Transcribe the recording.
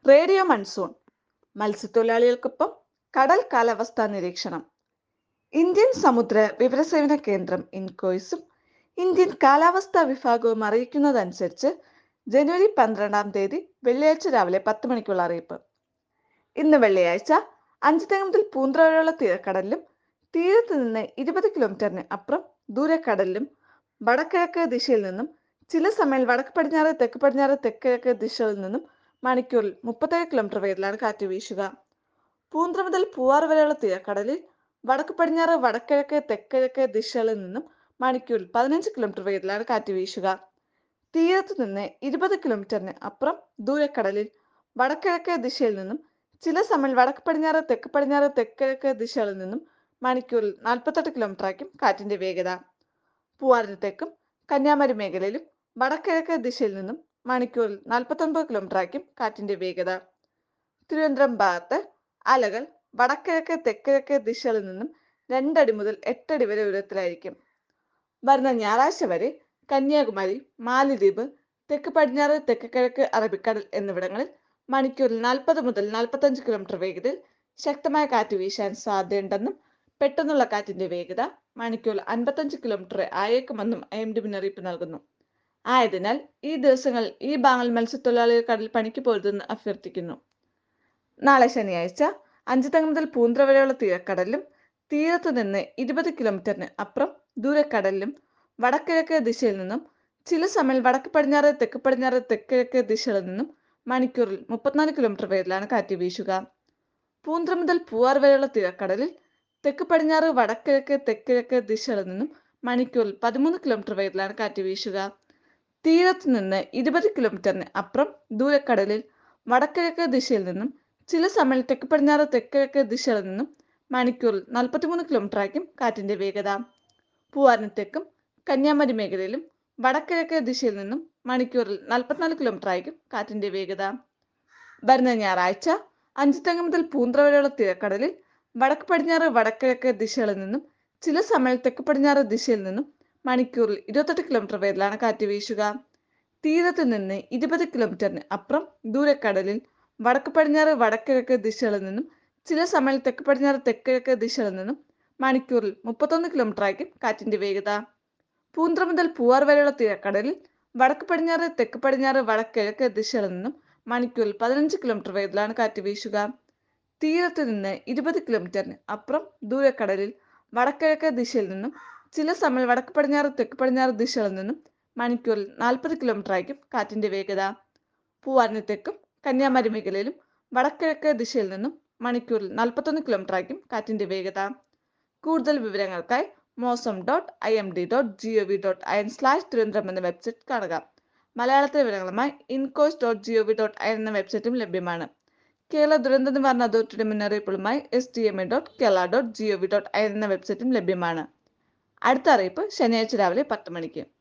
radio monsoon മത്സ്യത്തൊഴിലാളികൾക്കൊപ്പം കടൽ കാലാവസ്ഥാ നിരീക്ഷണം ഇന്ത്യൻ സമുദ്ര വിവരസേവന കേന്ദ്രം ഇൻകോയ്സും ഇന്ത്യൻ കാലാവസ്ഥാ വിഭാഗവും അറിയിക്കുന്നതനുസരിച്ച് ജനുവരി പന്ത്രണ്ടാം തീയതി വെള്ളിയാഴ്ച രാവിലെ പത്ത് മണിക്കുള്ള അറിയിപ്പ് ഇന്ന് വെള്ളിയാഴ്ച അഞ്ചുതെങ്ങ് മുതൽ പൂന്ത്ര വരെയുള്ള തീരക്കടലിലും തീരത്ത് നിന്ന് ഇരുപത് കിലോമീറ്ററിന് അപ്പുറം ദൂരക്കടലിലും വടക്കിഴക്ക് ദിശയിൽ നിന്നും ചില സമയം വടക്ക് പടിഞ്ഞാറ് തെക്ക് പടിഞ്ഞാറ് തെക്കിഴക്ക് ദിശകളിൽ നിന്നും മണിക്കൂറിൽ മുപ്പത്തേഴ് കിലോമീറ്റർ വേഗത്തിലാണ് കാറ്റ് വീശുക പൂന്ത്ര മുതൽ പൂവാർ വരെയുള്ള തീരക്കടലിൽ വടക്ക് പടിഞ്ഞാറ് വടക്കിഴക്ക് തെക്കിഴക്ക് ദിശകളിൽ നിന്നും മണിക്കൂറിൽ പതിനഞ്ച് കിലോമീറ്റർ വേഗത്തിലാണ് കാറ്റ് വീശുക തീരത്ത് നിന്ന് ഇരുപത് കിലോമീറ്ററിന് അപ്പുറം ദൂരക്കടലിൽ വടക്കിഴക്ക് ദിശയിൽ നിന്നും ചില സമയം വടക്ക് പടിഞ്ഞാറ് തെക്ക് പടിഞ്ഞാറ് തെക്കിഴക്ക് ദിശകളിൽ നിന്നും മണിക്കൂറിൽ നാൽപ്പത്തെട്ട് കിലോമീറ്റർ ആയിരിക്കും കാറ്റിന്റെ വേഗത പൂവാറിന് തെക്കും കന്യാകുമാരി മേഖലയിലും വടക്കിഴക്ക് ദിശയിൽ നിന്നും മണിക്കൂറിൽ നാൽപ്പത്തൊൻപത് കിലോമീറ്റർ ആയിരിക്കും കാറ്റിന്റെ വേഗത തിരുവനന്തപുരം ഭാഗത്ത് അലകൾ വടക്കിഴക്ക് തെക്കിഴക്ക് ദിശകളിൽ നിന്നും രണ്ടടി മുതൽ എട്ടടി വരെ ഉയരത്തിലായിരിക്കും വരുന്ന ഞായറാഴ്ച വരെ കന്യാകുമാരി മാലിദ്വീപ് തെക്ക് പടിഞ്ഞാറ് തെക്ക് കിഴക്ക് അറബിക്കടൽ എന്നിവിടങ്ങളിൽ മണിക്കൂറിൽ നാൽപ്പത് മുതൽ നാൽപ്പത്തഞ്ച് കിലോമീറ്റർ വേഗതയിൽ ശക്തമായ കാറ്റ് വീശാൻ സാധ്യതയുണ്ടെന്നും പെട്ടെന്നുള്ള കാറ്റിന്റെ വേഗത മണിക്കൂറിൽ അൻപത്തഞ്ച് കിലോമീറ്റർ ആയേക്കുമെന്നും ഐ എം ഡി മുന്നറിയിപ്പ് നൽകുന്നു ആയതിനാൽ ഈ ദിവസങ്ങളിൽ ഈ ഭാഗങ്ങൾ മത്സ്യത്തൊഴിലാളികൾ കടൽ പണിക്ക് പോരുതെന്ന് അഭ്യർത്ഥിക്കുന്നു നാളെ ശനിയാഴ്ച അഞ്ചുതങ്ങ് മുതൽ പൂന്ത്ര വരെയുള്ള തീരക്കടലിലും തീരത്തു നിന്ന് ഇരുപത് കിലോമീറ്ററിന് അപ്പുറം ദൂരക്കടലിലും വടക്കിഴക്ക് ദിശയിൽ നിന്നും ചില സമയം വടക്ക് പടിഞ്ഞാറ് തെക്ക് പടിഞ്ഞാറ് തെക്കിഴക്ക് ദിശകളിൽ നിന്നും മണിക്കൂറിൽ മുപ്പത്തിനാല് കിലോമീറ്റർ വേഗത്തിലാണ് കാറ്റ് വീശുക പൂന്ത്ര മുതൽ പൂവാർ വരെയുള്ള തീരക്കടലിൽ തെക്ക് പടിഞ്ഞാറ് വടക്കിഴക്ക് തെക്കിഴക്ക് ദിശകളിൽ നിന്നും മണിക്കൂറിൽ പതിമൂന്ന് കിലോമീറ്റർ വേഗത്തിലാണ് കാറ്റ് വീശുക തീരത്ത് നിന്ന് ഇരുപത് കിലോമീറ്ററിന് അപ്പുറം ദൂരക്കടലിൽ വടക്കിഴക്ക് ദിശയിൽ നിന്നും ചില സമയം തെക്ക് പടിഞ്ഞാറ് തെക്കിഴക്ക് ദിശകളിൽ നിന്നും മണിക്കൂറിൽ നാൽപ്പത്തിമൂന്ന് കിലോമീറ്റർ ആയിരിക്കും കാറ്റിന്റെ വേഗത പൂവാറിന് തെക്കും കന്യാകുമാരി മേഖലയിലും വടക്കിഴക്ക് ദിശയിൽ നിന്നും മണിക്കൂറിൽ നാൽപ്പത്തിനാല് കിലോമീറ്റർ ആയിരിക്കും കാറ്റിന്റെ വേഗത വരുന്ന ഞായറാഴ്ച അഞ്ചുതെങ്ങ് മുതൽ പൂന്ത്ര വരെയുള്ള തീരക്കടലിൽ വടക്ക് പടിഞ്ഞാറ് വടക്കിഴക്ക് ദിശകളിൽ നിന്നും ചില സമയം തെക്ക് പടിഞ്ഞാറ് ദിശയിൽ നിന്നും മണിക്കൂറിൽ ഇരുപത്തെട്ട് കിലോമീറ്റർ വേഗത്തിലാണ് കാറ്റ് വീശുക തീരത്ത് നിന്ന് ഇരുപത് കിലോമീറ്ററിന് അപ്പുറം ദൂരക്കടലിൽ വടക്ക് പടിഞ്ഞാറ് വടക്കിഴക്ക് ദിശകളിൽ നിന്നും ചില സമയം തെക്ക് പടിഞ്ഞാറ് തെക്കിഴക്ക് ദിശകളിൽ നിന്നും മണിക്കൂറിൽ മുപ്പത്തൊന്ന് കിലോമീറ്റർ ആയിരിക്കും കാറ്റിന്റെ വേഗത പൂന്ത്ര മുതൽ പൂവാർ വരെയുള്ള തീരക്കടലിൽ വടക്ക് പടിഞ്ഞാറ് തെക്ക് പടിഞ്ഞാറ് വടക്കിഴക്ക് ദിശകളിൽ നിന്നും മണിക്കൂറിൽ പതിനഞ്ച് കിലോമീറ്റർ വേഗത്തിലാണ് കാറ്റ് വീശുക തീരത്ത് നിന്ന് ഇരുപത് കിലോമീറ്ററിന് അപ്പുറം ദൂരക്കടലിൽ വടക്കിഴക്ക് ദിശയിൽ നിന്നും ചില സമയം വടക്ക് പടിഞ്ഞാറ് തെക്ക് പടിഞ്ഞാറ് ദിശകളിൽ നിന്നും മണിക്കൂറിൽ നാൽപ്പത് കിലോമീറ്റർ ആയിരിക്കും കാറ്റിന്റെ വേഗത പൂവാറിന് തെക്കും കന്യാകുമാരി മേഖലയിലും വടക്കിഴക്ക് ദിശയിൽ നിന്നും മണിക്കൂറിൽ നാൽപ്പത്തൊന്ന് കിലോമീറ്റർ ആയിരിക്കും കാറ്റിന്റെ വേഗത കൂടുതൽ വിവരങ്ങൾക്കായി Mausam dot I M D dot G O V dot I N slash Thiruvananthapuram എന്ന വെബ്സൈറ്റ് കാണുക മലയാളത്തിലെ വിവരങ്ങളുമായി INCOIS dot G O V dot I N എന്ന വെബ്സൈറ്റും ലഭ്യമാണ് കേരള ദുരന്ത നിവാരണ അതോറിറ്റിയുടെ മുന്നറിയിപ്പുകളുമായി S T M A dot Kerala dot G O V dot I N എന്ന വെബ്സൈറ്റും ലഭ്യമാണ് അടുത്ത അറിയിപ്പ് ശനിയാഴ്ച രാവിലെ പത്ത് മണിക്ക്